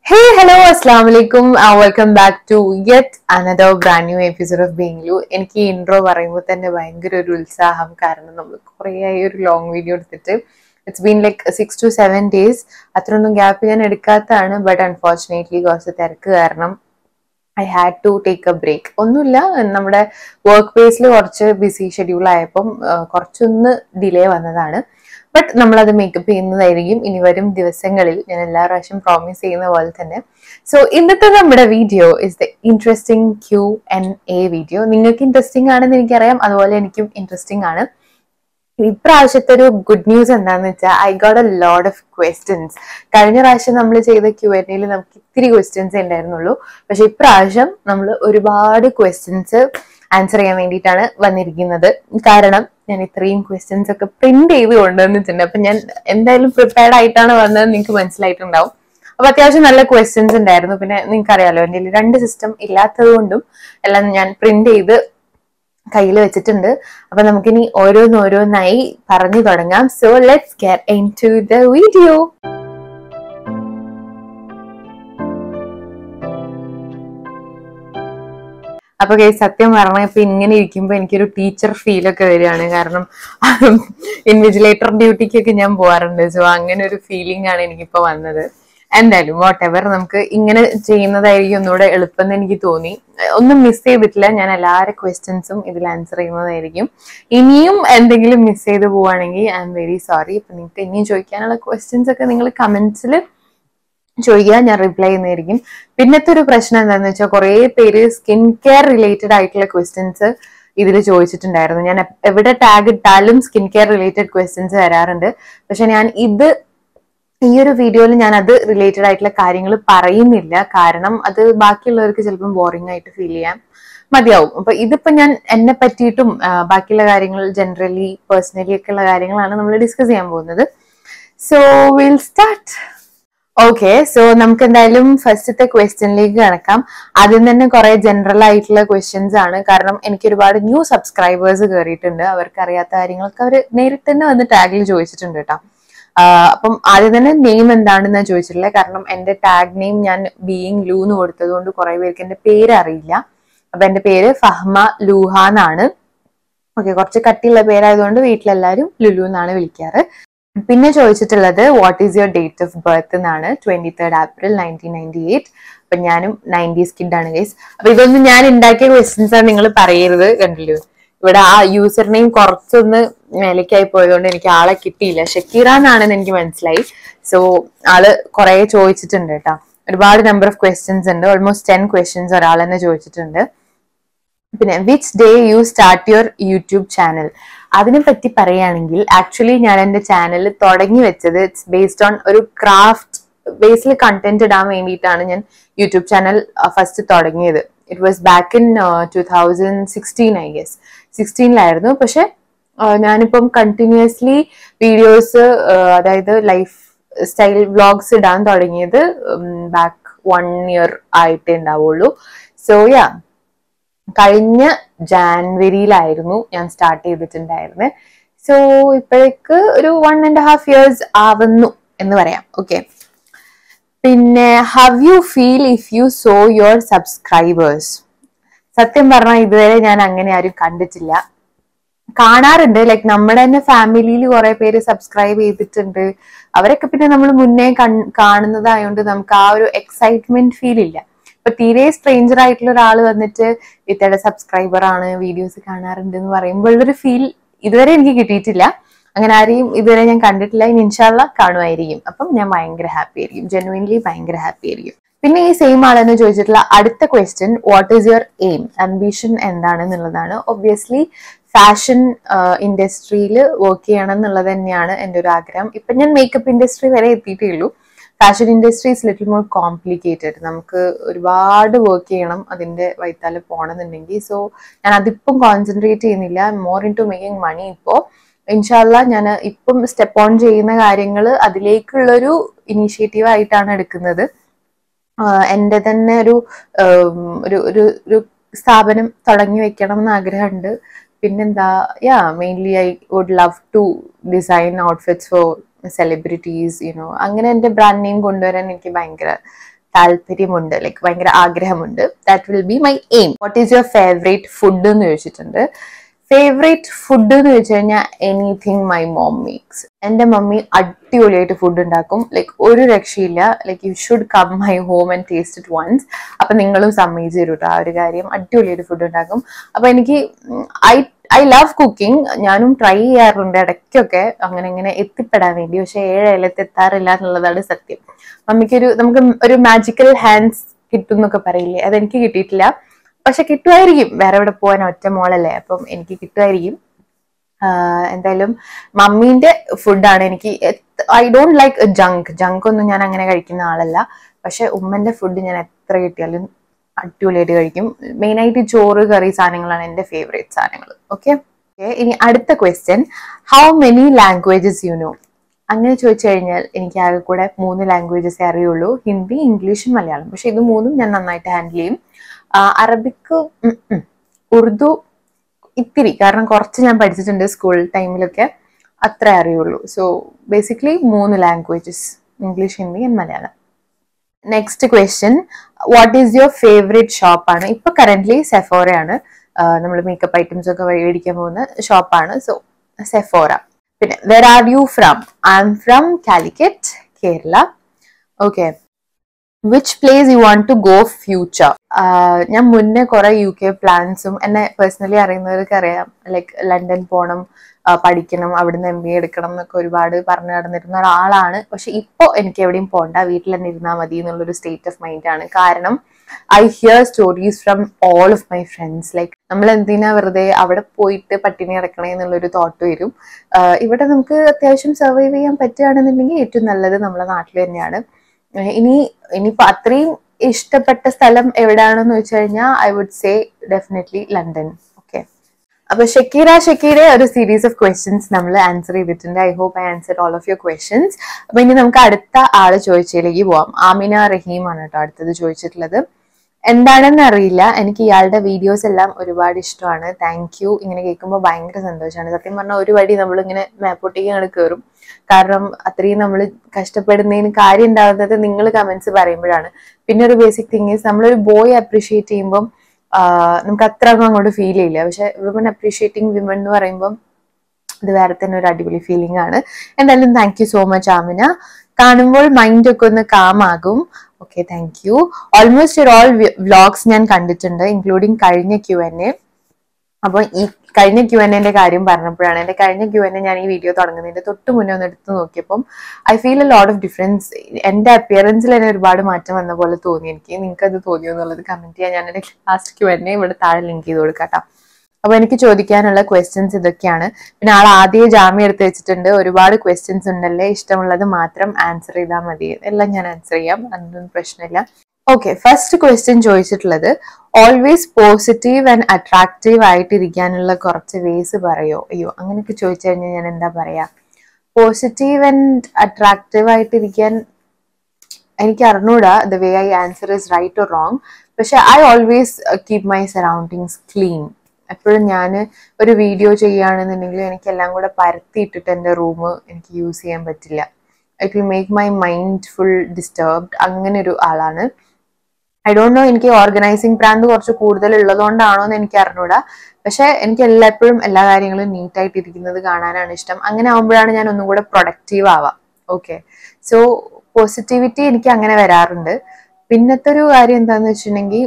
Hey, hello, assalamu alaikum. Uh, welcome back to yet another brand new episode of Being You. എനിക്ക് ഈ intro പറയുമ്പോൾ തന്നെ ഭയങ്കര ഒരു ഉത്സാഹം കാരണം നമ്മൾ കുറേ ആയി ഒരു ലോങ് വീഡിയോ എടുത്തിട്ട് it's been like six to seven days അത്രയൊന്നും ഗ്യാപ്പ് ഞാൻ എടുക്കാത്തതാണ് ബട്ട് അൺഫോർച്ചുനേറ്റ്ലി കുറച്ച് തിരക്ക് കാരണം I had to take a break ഒന്നുമില്ല നമ്മുടെ വർക്ക് പ്ലേസിൽ കുറച്ച് ബിസി ഷെഡ്യൂൾ ആയപ്പം ആ, കുറച്ചൊന്ന് ഡിലേ വന്നതാണ് ബട്ട് നമ്മളത് മേക്കപ്പ് ചെയ്യുന്നതായിരിക്കും ഇനി വരും ദിവസങ്ങളിൽ ഞാൻ എല്ലാ പ്രാവശ്യം പ്രോമിസ് ചെയ്യുന്ന പോലെ തന്നെ സോ ഇന്നത്തെ നമ്മുടെ video is the interesting Q N A video നിങ്ങൾക്ക് ഇൻട്രസ്റ്റിംഗ് ആണെന്ന് എനിക്കറിയാം അതുപോലെ എനിക്കും ഇൻട്രസ്റ്റിംഗ് ആണ് ഇപ്രാവശ്യത്തെ ഒരു ഗുഡ് ന്യൂസ് എന്താണെന്ന് വെച്ചാൽ I got a load of questions കഴിഞ്ഞ പ്രാവശ്യം നമ്മൾ ചെയ്ത ക്യു എൻ എയിൽ നമുക്ക് ഇത്തിരി ക്വസ്റ്റ്യൻസ് ഉണ്ടായിരുന്നുള്ളൂ പക്ഷെ ഇപ്രാവശ്യം നമ്മൾ ഒരുപാട് ക്വസ്റ്റ്യൻസ് ആൻസർ ചെയ്യാൻ വേണ്ടിയിട്ടാണ് വന്നിരിക്കുന്നത് കാരണം ഞാൻ ഇത്രയും ക്വസ്റ്റ്യൻസ് ഒക്കെ പ്രിന്റ് ചെയ്ത് കൊണ്ടുവന്നിട്ടുണ്ട് അപ്പൊ ഞാൻ എന്തായാലും പ്രിപ്പയർഡ് ആയിട്ടാണ് വന്നത് നിങ്ങൾക്ക് മനസ്സിലായിട്ടുണ്ടാവും അപ്പൊ അത്യാവശ്യം നല്ല ക്വസ്റ്റ്യൻസ് ഉണ്ടായിരുന്നു പിന്നെ നിങ്ങൾക്ക് അറിയാലോ എൻ്റെ കയ്യിൽ രണ്ട് സിസ്റ്റം ഇല്ലാത്തത് കൊണ്ടും എല്ലാം ഞാൻ പ്രിന്റ് ചെയ്ത് കയ്യിൽ വെച്ചിട്ടുണ്ട് അപ്പൊ നമുക്കിനി ഓരോന്നോരോന്നായി പറഞ്ഞു തുടങ്ങാം so let's get into the video അപ്പൊ കൈ സത്യം പറഞ്ഞ ഇപ്പൊ ഇങ്ങനെ ഇരിക്കുമ്പോ എനിക്കൊരു ടീച്ചർ ഫീൽ ഒക്കെ വരികയാണ് കാരണം ഇൻവിജിലേറ്റർ ഡ്യൂട്ടിക്കൊക്കെ ഞാൻ പോവാറുണ്ട് സോ അങ്ങനെ ഒരു ഫീലിംഗ് ആണ് എനിക്കിപ്പോ വന്നത് എന്തായാലും വാട്ട് എവർ നമുക്ക് ഇങ്ങനെ ചെയ്യുന്നതായിരിക്കും ഒന്നുകൂടെ എളുപ്പം എന്ന് എനിക്ക് തോന്നി ഒന്നും മിസ് ചെയ്തിട്ടില്ല ഞാൻ എല്ലാവരുടെ ക്വസ്റ്റ്യൻസും ഇതിൽ ആൻസർ ചെയ്യുന്നതായിരിക്കും ഇനിയും എന്തെങ്കിലും മിസ് ചെയ്ത് പോവുകയാണെങ്കിൽ ഐ എം വെരി സോറി ഇപ്പൊ നിങ്ങൾക്ക് ഇനിയും ചോദിക്കാനുള്ള ക്വസ്റ്റ്യൻസ് ഒക്കെ നിങ്ങൾ കമന്റ്സിൽ ചോദിക്കുക ഞാൻ റിപ്ലൈ ചെയ്യുന്നതായിരിക്കും പിന്നത്തെ ഒരു പ്രശ്നം എന്താണെന്ന് വെച്ചാൽ കുറേ പേര് സ്കിൻ കെയർ റിലേറ്റഡ് ആയിട്ടുള്ള ക്വസ്റ്റ്യൻസ് ഇതിൽ ചോദിച്ചിട്ടുണ്ടായിരുന്നു ഞാൻ എപ്- എവിടെ ടാഗ് ഇട്ടാലും സ്കിൻ കെയർ റിലേറ്റഡ് ക്വസ്റ്റ്യൻസ് വരാറുണ്ട് പക്ഷെ ഞാൻ ഇത് ഈ ഒരു വീഡിയോയിൽ ഞാൻ അത് റിലേറ്റഡ് ആയിട്ടുള്ള കാര്യങ്ങൾ പറയുന്നില്ല കാരണം അത് ബാക്കിയുള്ളവർക്ക് ചിലപ്പം ബോറിംഗ് ആയിട്ട് ഫീൽ ചെയ്യാം മതിയാവും അപ്പൊ ഇതിപ്പോ ഞാൻ എന്നെ പറ്റിയിട്ടും ആ, ബാക്കിയുള്ള കാര്യങ്ങൾ ജനറലി പേഴ്സണലി ഒക്കെ ഉള്ള കാര്യങ്ങളാണ് നമ്മൾ ഡിസ്കസ് ചെയ്യാൻ പോകുന്നത് so will start okay so നമുക്ക് എന്തായാലും ഫസ്റ്റത്തെ ക്വസ്റ്റ്യനിലേക്ക് കിടക്കാം ആദ്യം തന്നെ കുറെ ജനറൽ ആയിട്ടുള്ള ക്വസ്റ്റ്യൻസ് ആണ് കാരണം എനിക്ക് ഒരുപാട് ന്യൂ സബ്സ്ക്രൈബേഴ്സ് കയറിയിട്ടുണ്ട് അവർക്ക് അറിയാത്ത കാര്യങ്ങളൊക്കെ അവർ നേരിട്ട് തന്നെ വന്ന് ടാഗിൽ ചോദിച്ചിട്ടുണ്ട് കേട്ടോ ആഹ് അപ്പം ആദ്യം തന്നെ നെയിം എന്താണെന്ന് ചോദിച്ചിട്ടില്ല കാരണം എന്റെ ടാഗ് നെയിം ഞാൻ ബീയിങ് ലൂ എന്ന് കൊടുത്തത് കൊണ്ട് കുറെ പേർക്ക് എന്റെ പേര് അറിയില്ല അപ്പൊ എന്റെ പേര് ഫഹ്മ ലൂഹ എന്നാണ് ഓക്കെ കുറച്ച് കട്ടിയുള്ള പേരായതുകൊണ്ട് വീട്ടിലെല്ലാവരും ലുലു എന്നാണ് വിളിക്കാറ് പിന്നെ ചോദിച്ചിട്ടുള്ളത് what is your date of birth എന്നാണ് twenty third April nineteen ninety eight അപ്പൊ ഞാനും നയൻറ്റീസ് കിഡ് ആണ് ഗൈസ് അപ്പൊ ഇതൊന്നും ഞാൻ ഉണ്ടാക്കിയ ക്വസ്റ്റ്യൻസ് ആണ് നിങ്ങൾ പറയരുത് കണ്ടില്ലോ ഇവിടെ ആ യൂസർ നെയിം കുറച്ചൊന്ന് മേലേക്കായി പോയതുകൊണ്ട് എനിക്ക് ആളെ കിട്ടിയില്ല ഷക്കീറ എന്നാണെന്ന് എനിക്ക് മനസ്സിലായി സോ ആള് കുറെ ചോദിച്ചിട്ടുണ്ട് കേട്ടോ ഒരുപാട് നമ്പർ ഓഫ് ക്വസ്റ്റ്യൻസ് ഉണ്ട് ഓൾമോസ്റ്റ് ടെൻ ക്വസ്റ്റ്യൻസ് ഒരാൾ തന്നെ ചോദിച്ചിട്ടുണ്ട് പിന്നെ which day you start your YouTube channel അതിനെ പറ്റി പറയുകയാണെങ്കിൽ ആക്ച്വലി ഞാൻ എൻ്റെ ചാനൽ തുടങ്ങി വെച്ചത് ഇറ്റ്സ് ബേസ്ഡ് ഓൺ ഒരു ക്രാഫ്റ്റ് ബേസിൽ കണ്ടന്റ് ഇടാൻ വേണ്ടിയിട്ടാണ് ഞാൻ യൂട്യൂബ് ചാനൽ ഫസ്റ്റ് തുടങ്ങിയത് it was back in two thousand sixteen I guess സിക്സ്റ്റീനിലായിരുന്നു പക്ഷെ ആഹ് ഞാനിപ്പം കണ്ടിന്യൂസ്ലി വീഡിയോസ് അതായത് ലൈഫ് സ്റ്റൈൽ വ്ളോഗ്സ് ഇടാൻ തുടങ്ങിയത് ബാക്ക് വൺ ഇയർ ആയിട്ടേ ഉണ്ടാവുള്ളൂ സോ യാ കഴിഞ്ഞ ജാൻവരിയിലായിരുന്നു ഞാൻ സ്റ്റാർട്ട് ചെയ്തിട്ടുണ്ടായിരുന്നത് സോ ഇപ്പോഴേക്ക് ഒരു വൺ ആൻഡ് ഹാഫ് ഇയേഴ്സ് ആവുന്നു എന്ന് പറയാം ഓക്കെ പിന്നെ have you feel if you so your subscribers സത്യം പറഞ്ഞാൽ ഇതുവരെ ഞാൻ അങ്ങനെ ആരും കണ്ടിട്ടില്ല കാണാറുണ്ട് ലൈക്ക് നമ്മുടെ തന്നെ ഫാമിലിയിൽ കുറെ പേര് സബ്സ്ക്രൈബ് ചെയ്തിട്ടുണ്ട് അവരൊക്കെ പിന്നെ നമ്മൾ മുന്നേ കൺ- കാണുന്നതായോണ്ട് നമുക്ക് ആ ഒരു എക്സൈറ്റ്മെന്റ് ഫീൽ ഇല്ല ഇപ്പൊ തീരെ സ്ട്രേഞ്ചർ ആയിട്ടുള്ള ഒരാൾ വന്നിട്ട് ഇത്തയുടെ സബ്സ്ക്രൈബർ ആണ് വീഡിയോസ് കാണാറുണ്ട് എന്ന് പറയുമ്പോൾ ഉള്ളൊരു ഫീൽ ഇതുവരെ എനിക്ക് കിട്ടിയിട്ടില്ല അങ്ങനെ ആരെയും ഇതുവരെ ഞാൻ കണ്ടിട്ടില്ല ഇനി ഇൻഷാല്ല കാണുമായിരിക്കും അപ്പം ഞാൻ ഭയങ്കര ഹാപ്പി ആയിരിക്കും ജെനുവിൻലി ഭയങ്കര ഹാപ്പി ആയിരിക്കും പിന്നെ ഈ സെയിം ആളെന്ന് ചോദിച്ചിട്ടുള്ള അടുത്ത question what is your aim ambition എന്താണെന്നുള്ളതാണ് ഒബ്വിയസ്ലി ഫാഷൻ ഇൻഡസ്ട്രിയിൽ വർക്ക് ചെയ്യണം എന്നുള്ളത് തന്നെയാണ് എൻ്റെ ഒരു ആഗ്രഹം ഇപ്പൊ ഞാൻ മേക്കപ്പ് ഇൻഡസ്ട്രി വരെ എത്തിയിട്ടേ ഉള്ളൂ fashion industry is little more complicated നമുക്ക് ഒരുപാട് വർക്ക് ചെയ്യണം അതിന്റെ വൈത്താല് പോകണമെന്നുണ്ടെങ്കിൽ സോ ഞാൻ അതിപ്പം കോൺസെൻട്രേറ്റ് ചെയ്യുന്നില്ല more into making money ഇപ്പോൾ ഇൻഷാല്ല ഞാൻ ഇപ്പം സ്റ്റെപ്പ് ഓൺ ചെയ്യുന്ന കാര്യങ്ങൾ അതിലേക്കുള്ളൊരു ഇനീഷ്യേറ്റീവ് ആയിട്ടാണ് എടുക്കുന്നത് ആഹ് എൻ്റെ തന്നെ ഒരു ഉം, ഒരു ഒരു ഒരു സ്ഥാപനം തുടങ്ങി വെക്കണം എന്ന് ആഗ്രഹമുണ്ട് പിന്നെന്താ yeah mainly I would love to design outfits for celebrities you know അങ്ങനെ എൻ്റെ ബ്രാൻഡ് നെയിം കൊണ്ടുവരാൻ എനിക്ക് ഭയങ്കര താല്പര്യമുണ്ട് ലൈക്ക് ഭയങ്കര ആഗ്രഹമുണ്ട് that will be my aim what is your favourite food എന്ന് ചോദിച്ചിട്ടുണ്ട് ഫേവറേറ്റ് ഫുഡ് എന്ന് വെച്ച് കഴിഞ്ഞാൽ എനിത്തിങ് മൈ മോം മേക്സ് എൻ്റെ മമ്മി അടിപൊളിയായിട്ട് ഫുഡ് ഉണ്ടാക്കും ലൈക്ക് ഒരു രക്ഷയില്ല like you should come my home and taste it once അപ്പൊ നിങ്ങളും സമ്മതിച്ചു തരും കേട്ടോ ആ ഒരു കാര്യം അടിപൊളിയായിട്ട് ഫുഡ് ഉണ്ടാക്കും അപ്പൊ എനിക്ക് ഐ ഐ ലവ് കുക്കിംഗ് ഞാനും ട്രൈ ചെയ്യാറുണ്ട് ഇടയ്ക്കൊക്കെ അങ്ങനെ ഇങ്ങനെ എത്തിപ്പെടാൻ വേണ്ടി പക്ഷെ ഏഴ് അയലത്ത് എത്താറില്ല എന്നുള്ളതാണ് സത്യം മമ്മിക്കൊരു നമുക്ക് ഒരു മാജിക്കൽ ഹാൻഡ്സ് കിട്ടും എന്നൊക്കെ പറയില്ലേ അതെനിക്ക് കിട്ടിയിട്ടില്ല പക്ഷെ കിട്ടുമായിരിക്കും വേറെ എവിടെ പോകാൻ ഒറ്റ മോളല്ലേ അപ്പം എനിക്ക് കിട്ടുമായിരിക്കും ആഹ് എന്തായാലും മമ്മീന്റെ ഫുഡാണ് എനിക്ക് I don't like junk junk ഒന്നും ഞാൻ അങ്ങനെ കഴിക്കുന്ന ആളല്ല പക്ഷെ ഉമ്മന്റെ ഫുഡ് ഞാൻ എത്ര കിട്ടിയാലും അടിപൊളിയായിട്ട് കഴിക്കും മെയിനായിട്ട് ചോറ് കറി സാധനങ്ങളാണ് എൻ്റെ ഫേവറേറ്റ് സാധനങ്ങൾ ഓക്കെ ഇനി അടുത്ത question how many languages you know അങ്ങനെ ചോദിച്ചു കഴിഞ്ഞാൽ എനിക്ക് ആകെ കൂടെ മൂന്ന് ലാംഗ്വേജസേ അറിയുള്ളൂ ഹിന്ദി ഇംഗ്ലീഷും മലയാളം പക്ഷെ ഇത് മൂന്നും ഞാൻ നന്നായിട്ട് ഹാൻഡിൽ ചെയ്യും ആ, അറബിക്ക് ഉം ഉം. ഉറുദു ഇത്തിരി കാരണം കുറച്ച് ഞാൻ പഠിച്ചിട്ടുണ്ട് സ്കൂൾ ടൈമിലൊക്കെ അത്രേ അറിയുള്ളൂ സോ ബേസിക്കലി മൂന്ന് languages English Hindi and Malayalam next question what is your favourite ഷോപ്പാണ് ഇപ്പൊ കറന്റ്ലി സെഫോറയാണ് നമ്മൾ മേക്കപ്പ് ഐറ്റംസ് ഒക്കെ മേടിക്കാൻ പോകുന്ന ഷോപ്പാണ് സോ സെഫോറ പിന്നെ where are you from I'm from Calicut Kerala okay which place you want to go future ഞാൻ മുന്നേ കുറെ യു കെ പ്ലാൻസും എന്നെ പേഴ്സണലി അറിയുന്നവർക്ക് അറിയാം ലൈക്ക് ലണ്ടൻ പോകണം ആ, പഠിക്കണം അവിടുന്ന് എം ബി എ എടുക്കണം എന്നൊക്കെ ഒരുപാട് പറഞ്ഞു നടന്നിരുന്ന ഒരാളാണ് പക്ഷെ ഇപ്പോൾ എനിക്ക് എവിടെയും പോകണ്ട വീട്ടിൽ തന്നെ ഇരുന്നാൽ മതി എന്നുള്ളൊരു സ്റ്റേറ്റ് ഓഫ് മൈൻഡ് ആണ് കാരണം I hear stories from all of my friends like നമ്മൾ എന്തിനാ വെറുതെ അവിടെ പോയിട്ട് പട്ടിണി കിടക്കണേ എന്നുള്ളൊരു തോട്ട് വരും ആ, ഇവിടെ നമുക്ക് അത്യാവശ്യം സർവൈവ് ചെയ്യാൻ പറ്റുകയാണെന്നുണ്ടെങ്കിൽ ഏറ്റവും നല്ലത് നമ്മളെ നാട്ടിൽ തന്നെയാണ് ഏഹ് ഇനി ഇനിയിപ്പോ അത്രയും ഇഷ്ടപ്പെട്ട സ്ഥലം എവിടെയാണെന്ന് വെച്ച് കഴിഞ്ഞാൽ I would say definitely London okay അപ്പൊ ഷക്കീര ഷക്കീരെ ഒരു സീരീസ് ഓഫ് ക്വസ്റ്റ്യൻസ് നമ്മൾ ആൻസർ ചെയ്തിട്ടുണ്ട് I hope I answer all of your questions അപ്പൊ ഇനി നമുക്ക് അടുത്ത ആള് ചോദിച്ചതിലേക്ക് പോവാം ആമിന റഹീം ആണ് കേട്ടോ അടുത്തത് ചോദിച്ചിട്ടുള്ളത് എന്താണെന്ന് അറിയില്ല എനിക്ക് ഇയാളുടെ വീഡിയോസ് എല്ലാം ഒരുപാട് ഇഷ്ടമാണ് താങ്ക് യു ഇങ്ങനെ കേൾക്കുമ്പോൾ ഭയങ്കര സന്തോഷമാണ് സത്യം പറഞ്ഞാൽ ഒരു വഴി നമ്മൾ ഇങ്ങനെ മാപ്പൊട്ടേക്ക് അങ്ങോട്ട് കയറും കാരണം അത്രയും നമ്മൾ കഷ്ടപ്പെടുന്നതിന് കാര്യം ഉണ്ടാവുന്നത് നിങ്ങൾ കമന്റ്സ് പറയുമ്പോഴാണ് പിന്നെ ഒരു ബേസിക് തിങ് ഈസ് നമ്മളൊരു ബോയ് അപ്രീഷിയേറ്റ് ചെയ്യുമ്പം ആഹ് നമുക്ക് അത്ര അങ്ങ് അങ്ങോട്ട് ഫീൽ ചെയ്യില്ല പക്ഷെ വിമൻ അപ്രീഷിയേറ്റിംഗ് വിമൻ എന്ന് പറയുമ്പം ഇത് വേറെ തന്നെ ഒരു അടിപൊളി ഫീലിംഗ് ആണ് എന്തായാലും thank you so much Amina കാണുമ്പോൾ മൈൻഡ് ഒക്കെ ഒന്ന് കാം ആകും okay thank you almost all vlogs ഞാൻ കണ്ടിട്ടുണ്ട് ഇൻക്ലൂഡിങ് കഴിഞ്ഞ ക്യു എൻ എ അപ്പൊ ഈ കഴിഞ്ഞ ക്യു എൻ എന്റെ കാര്യം പറഞ്ഞപ്പോഴാണ് എന്റെ കഴിഞ്ഞ ക്യു എൻ എ ഞാൻ ഈ വീഡിയോ തുടങ്ങുന്നതിന്റെ തൊട്ട് മുന്നേ ഒന്ന് എടുത്ത് നോക്കിയപ്പം I feel a lot of difference എന്റെ അപ്പിയറൻസിൽ തന്നെ ഒരുപാട് മാറ്റം വന്ന പോലെ തോന്നി എനിക്ക് നിങ്ങൾക്ക് അത് തോന്നിയോ എന്നുള്ളത് കമന്റ് ചെയ്യാൻ ഞാൻ എന്റെ ലാസ്റ്റ് ക്യു എൻ എ ഇവിടെ താഴെ ലിങ്ക് ചെയ്ത് കൊടുക്കാം അപ്പൊ എനിക്ക് ചോദിക്കാനുള്ള ക്വസ്റ്റ്യൻസ് ഇതൊക്കെയാണ് പിന്നെ ആൾ ആദ്യം ജാമ്യം എടുത്ത് വെച്ചിട്ടുണ്ട് ഒരുപാട് ക്വസ്റ്റ്യൻസ് ഉണ്ടല്ലേ ഇഷ്ടമുള്ളത് മാത്രം ആൻസർ ചെയ്താൽ മതി എല്ലാം ഞാൻ ആൻസർ ചെയ്യാം അതൊന്നും പ്രശ്നമില്ല ഓക്കെ ഫസ്റ്റ് ക്വസ്റ്റ്യൻ ചോദിച്ചിട്ടുള്ളത് ഓൾവേസ് പോസിറ്റീവ് ആൻഡ് അട്രാക്റ്റീവ് ആയിട്ടിരിക്കാനുള്ള കുറച്ച് വേസ് പറയോ അയ്യോ അങ്ങനെയൊക്കെ ചോദിച്ചു കഴിഞ്ഞാൽ ഞാൻ എന്താ പറയാ പോസിറ്റീവ് ആൻഡ് അട്രാക്റ്റീവ് ആയിട്ടിരിക്കാൻ എനിക്ക് അറിഞ്ഞൂടാ the way I answer is right or wrong പക്ഷെ I always keep my surroundings clean എപ്പോഴും ഞാൻ ഒരു വീഡിയോ ചെയ്യുകയാണെന്നുണ്ടെങ്കിൽ എനിക്ക് എല്ലാം കൂടെ പരത്തിയിട്ടിട്ട് എൻ്റെ റൂം എനിക്ക് യൂസ് ചെയ്യാൻ പറ്റില്ല it will make my mind full disturbed അങ്ങനെ ഒരു ആളാണ് ഐ ഡോണ്ട് നോ എനിക്ക് ഓർഗനൈസിങ് പ്രാന്ത് കുറച്ച് കൂടുതൽ ഉള്ളതുകൊണ്ടാണോ എന്ന് എനിക്ക് അറിഞ്ഞൂടാ പക്ഷെ എനിക്ക് എല്ലായ്പ്പോഴും എല്ലാ കാര്യങ്ങളും നീറ്റ് ആയിട്ട് ഇരിക്കുന്നത് കാണാനാണ് ഇഷ്ടം അങ്ങനെ ആകുമ്പോഴാണ് ഞാൻ ഒന്നും കൂടെ പ്രൊഡക്റ്റീവ് ആവാം ഓക്കെ സോ പോസിറ്റിവിറ്റി എനിക്ക് അങ്ങനെ വരാറുണ്ട് പിന്നത്തെ ഒരു കാര്യം എന്താന്ന് വെച്ചിട്ടുണ്ടെങ്കിൽ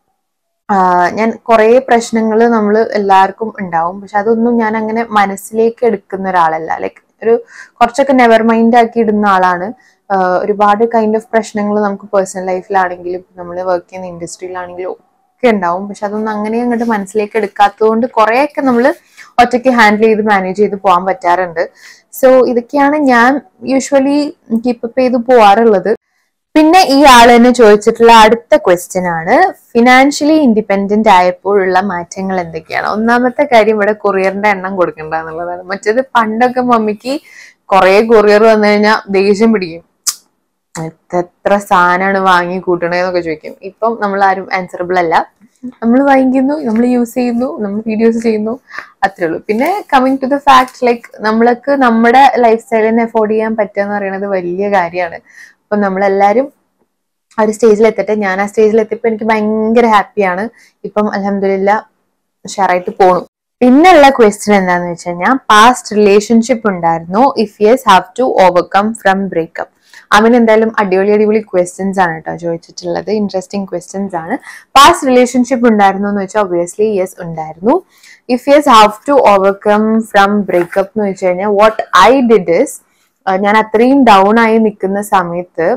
ഞാൻ കുറേ പ്രശ്നങ്ങൾ നമ്മൾ എല്ലാവർക്കും ഉണ്ടാവും പക്ഷെ അതൊന്നും ഞാൻ അങ്ങനെ മനസ്സിലേക്ക് എടുക്കുന്ന ഒരാളല്ല ലൈക്ക് ഒരു കുറച്ചൊക്കെ നെവർ മൈൻഡ് ആക്കി ഇടുന്ന ആളാണ് ആഹ് ഒരുപാട് കൈൻഡ് ഓഫ് പ്രശ്നങ്ങൾ നമുക്ക് പേഴ്സണൽ ലൈഫിലാണെങ്കിലും നമ്മൾ വർക്ക് ചെയ്യുന്ന ഇൻഡസ്ട്രിയിലാണെങ്കിലും ഒക്കെ ഉണ്ടാവും പക്ഷെ അതൊന്നും അങ്ങനെ അങ്ങോട്ട് മനസ്സിലേക്ക് എടുക്കാത്തതുകൊണ്ട് കുറേയൊക്കെ നമ്മൾ ഒറ്റയ്ക്ക് ഹാൻഡിൽ ചെയ്ത് മാനേജ് ചെയ്ത് പോകാൻ പറ്റാറുണ്ട് സോ ഇതൊക്കെയാണ് ഞാൻ യൂഷ്വലി കീപ്പപ്പ് ചെയ്ത് പോവാറുള്ളത് പിന്നെ ഈ ആൾ തന്നെ ചോദിച്ചിട്ടുള്ള അടുത്ത ക്വസ്റ്റ്യൻ ആണ് ഫിനാൻഷ്യലി ഇൻഡിപെൻഡന്റ് ആയപ്പോഴുള്ള മാറ്റങ്ങൾ എന്തൊക്കെയാണ് ഒന്നാമത്തെ കാര്യം ഇവിടെ കൊറിയറിന്റെ എണ്ണം കൊടുക്കണ്ട എന്നുള്ളതാണ് മറ്റേത് പണ്ടൊക്കെ മമ്മിക്ക് കുറെ കൊറിയർ വന്നു കഴിഞ്ഞാൽ ദേഷ്യം പിടിക്കും എത്ര എത്ര സാധനമാണ് വാങ്ങി കൂട്ടണേന്നൊക്കെ ചോദിക്കും ഇപ്പം നമ്മൾ ആരും ആൻസറബിൾ അല്ല നമ്മൾ വാങ്ങിക്കുന്നു നമ്മൾ യൂസ് ചെയ്യുന്നു നമ്മൾ വീഡിയോസ് ചെയ്യുന്നു അത്രേ ഉള്ളൂ പിന്നെ coming to the fact like നമ്മൾക്ക് നമ്മുടെ ലൈഫ് സ്റ്റൈലിനെ അഫോർഡ് ചെയ്യാൻ പറ്റുക എന്ന് പറയുന്നത് വലിയ കാര്യമാണ് അപ്പൊ നമ്മളെല്ലാരും ആ ഒരു സ്റ്റേജിൽ എത്തട്ടെ ഞാൻ ആ സ്റ്റേജിൽ എത്തിയപ്പോൾ എനിക്ക് ഭയങ്കര ഹാപ്പിയാണ് ഇപ്പം അലഹമില്ല ഉഷാറായിട്ട് പോണു പിന്നെയുള്ള ക്വസ്റ്റ്യൻ എന്താന്ന് വെച്ച് കഴിഞ്ഞാൽ പാസ്റ്റ് റിലേഷൻഷിപ്പ് ഉണ്ടായിരുന്നു if yes have to overcome from breakup അവൻ എന്തായാലും അടിപൊളി അടിപൊളി ക്വസ്റ്റ്യൻസ് ആണ് കേട്ടോ ചോദിച്ചിട്ടുള്ളത് ഇൻട്രസ്റ്റിംഗ് ക്വസ്റ്റ്യൻസ് ആണ് പാസ്റ്റ് റിലേഷൻഷിപ്പ് ഉണ്ടായിരുന്നു എന്ന് വെച്ചാൽ ഒബിയസ്ലി യെസ് ഉണ്ടായിരുന്നു if yes have to overcome from breakup എന്ന് വെച്ച് കഴിഞ്ഞാൽ വാട്ട് ഐ ഡിഡ് ഇസ് ഞാൻ അത്രയും ഡൗൺ ആയി നിൽക്കുന്ന സമയത്ത്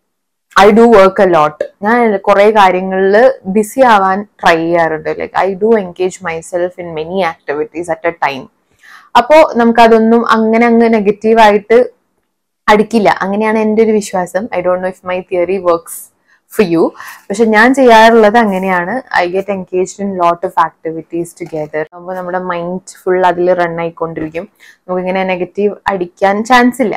I do work a lot ഞാൻ കുറെ കാര്യങ്ങളിൽ ബിസി ആവാൻ ട്രൈ ചെയ്യാറുണ്ട് like I do engage myself in many activities at a time അപ്പോൾ നമുക്കതൊന്നും അങ്ങനെ അങ്ങ് നെഗറ്റീവായിട്ട് അടിക്കില്ല അങ്ങനെയാണ് എൻ്റെ ഒരു വിശ്വാസം I don't know if my theory works for you പക്ഷെ ഞാൻ ചെയ്യാറുള്ളത് അങ്ങനെയാണ് I get engaged in lot of activities together അപ്പോൾ നമ്മുടെ മൈൻഡ് ഫുൾ അതിൽ റൺ ആയിക്കൊണ്ടിരിക്കും നമുക്കിങ്ങനെ നെഗറ്റീവ് അടിക്കാൻ ചാൻസ് ഇല്ല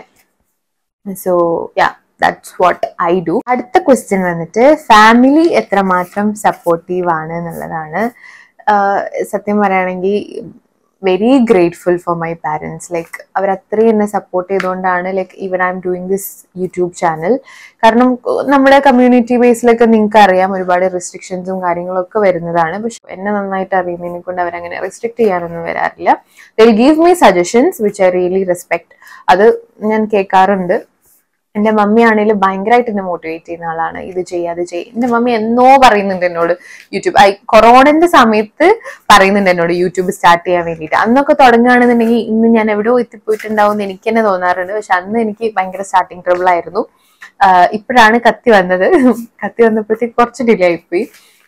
so yeah that's what I do അടുത്ത ക്വസ്റ്റ്യൻ വന്നിട്ട് ഫാമിലി എത്രമാത്രം സപ്പോർട്ടീവ് ആണ് എന്നുള്ളതാണ് ആഹ് സത്യം പറയുകയാണെങ്കിൽ very grateful for my parents like അവർ അത്രയും എന്നെ സപ്പോർട്ട് ചെയ്തുകൊണ്ടാണ് like even I'm doing this YouTube channel കാരണം നമ്മുടെ കമ്മ്യൂണിറ്റി ബേസിലൊക്കെ നിങ്ങൾക്ക് അറിയാം ഒരുപാട് റെസ്ട്രിക്ഷൻസും കാര്യങ്ങളൊക്കെ വരുന്നതാണ് പക്ഷെ എന്നെ നന്നായിട്ട് അറിയുന്നതിനെ കൊണ്ട് അവരങ്ങനെ റെസ്ട്രിക്ട് ചെയ്യാനൊന്നും വരാറില്ല they'll give me suggestions which I really respect അത് ഞാൻ കേൾക്കാറുണ്ട് എന്റെ മമ്മി ആണെങ്കിലും ഭയങ്കരമായിട്ട് എന്നെ മോട്ടിവേറ്റ് ചെയ്യുന്ന ആളാണ് ഇത് ചെയ്യുക അത് ചെയ്യും എന്റെ മമ്മി എന്നോ പറയുന്നുണ്ട് എന്നോട് യൂട്യൂബ് ഐ കൊറോണന്റെ സമയത്ത് പറയുന്നുണ്ട് എന്നോട് യൂട്യൂബ് സ്റ്റാർട്ട് ചെയ്യാൻ വേണ്ടിയിട്ട് അന്നൊക്കെ തുടങ്ങുകയാണെന്നുണ്ടെങ്കിൽ ഇന്ന് ഞാൻ എവിടെയോ എത്തിപ്പോയിട്ടുണ്ടാവും എന്ന് എനിക്ക് തന്നെ തോന്നാറുണ്ട് പക്ഷെ അന്ന് എനിക്ക് ഭയങ്കര സ്റ്റാർട്ടിങ് ട്രബിൾ ആയിരുന്നു ആഹ് ഇപ്പോഴാണ് കത്തി വന്നത് കത്തി വന്നപ്പോഴത്തേക്ക് കുറച്ച് ഡിലേ ആയിപ്പോയി